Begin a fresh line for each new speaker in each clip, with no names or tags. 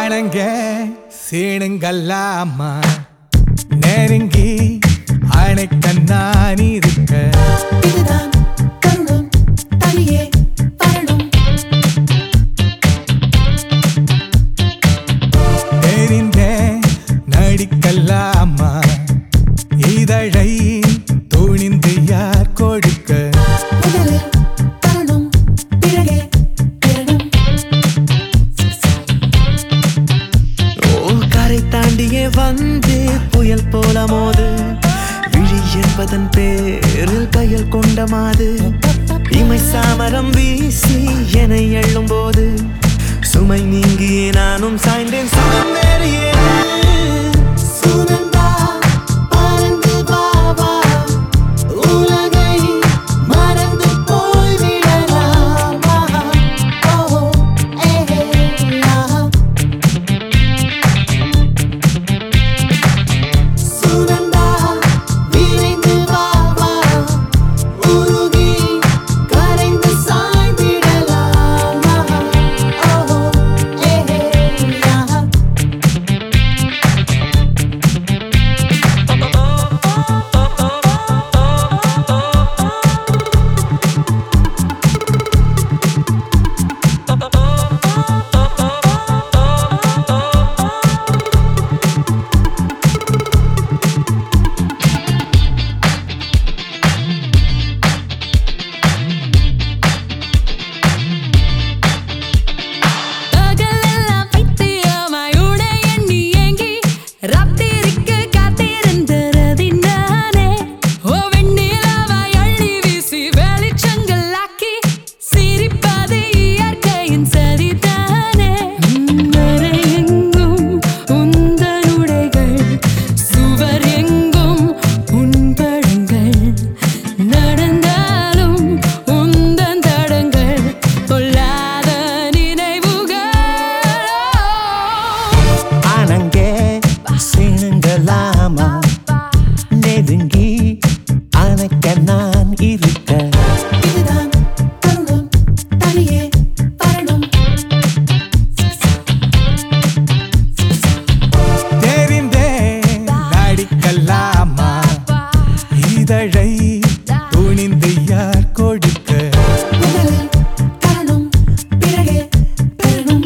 ஆனங்க சீனுங்கல்லாமா நெருங்கி அணைக்க நான் இருக்க
இதுதான் தருணம் தனியே வரணும்
தெரிந்த நடிக்கல்லாமா இதழை துணிந்து யார் கொடுக்க
முதலில் தருணம் பிறகே பெறணும்
ஓ கரை தாண்டியே வந்து புயல் போல மோது விழி என்பதன் பேரில் பயல் கொண்ட மாது இமை சாமரம் வீசி என எள்ளும் போது சுமை நீங்கி நானும் சாய்ந்தேன் சுகம் வேறு ஏது?
சுனந்தா பறந்து வா வா உலகை மறந்து போய் விடலாமா ஓ ஏ ஆஹா சுனந்தா விரைந்து வா வா உருகி கரைந்து சாய்ந்திடலாமா ஓ ஏ ஆஹா
பகலெல்லாம் பைத்தியமாய் உடை எண்ணி ஏங்கி ராத்திரிக்கு காத்திருந்தது நானே. ஓ வெண்ணிலவாய் அள்ளி வீசி வெளிச்சங்களாக்கி சிரிப்பது இயற்கையின் சரிதானே. மறை எங்கும் உந்தன் உடைகள், சுவர் எங்கும் உன் படங்கள். நடந்தாலும் உந்தன் தடங்கள் பொல்லாத நினைவுகள்
ஆனங்கே சீனுங்களாமா நெருங்கி அணைக்க நான் இருக்க
இதுதான் தருணம் தனியே வரணும்
தெரிந்த நடிக்கல்லாமா இதழை துணிந்து யார் கொடுக்க
முதலில் தருணம் பிறகே பெறணும்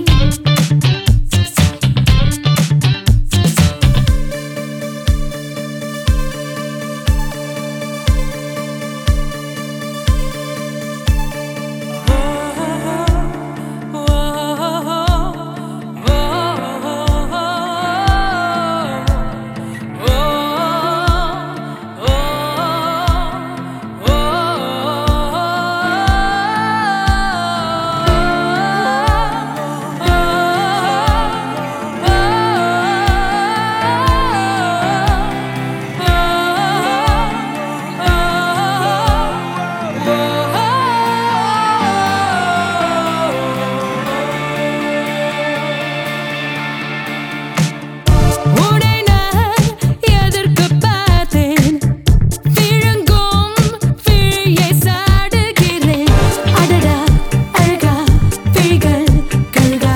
உன்னை நான் எதிர்க்கப் பார்த்தேன். விழுங்கும் விழியை சாடுகிறேன். அடடா, அழகா, விழிகள் கழுகா.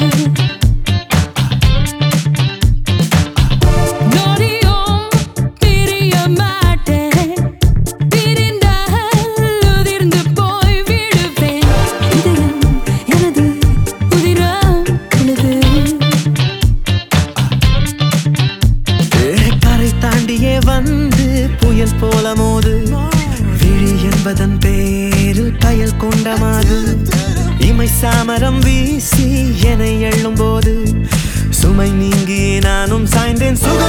நொடியும் பிரிய மாட்டேன். பிரிந்தால் உதிர்ந்து போய் விடுவேன். இதயம் எனது, உதிரம் உனது.
கரை தாண்டியே வந்து புயல் போல மோது விழி என்பதன் பேரில் பயல் கொண்ட மாது இமை சாமரம் வீசி என எள்ளும் போது சுமை நீங்கி நானும் சாய்ந்தேன் சுகம்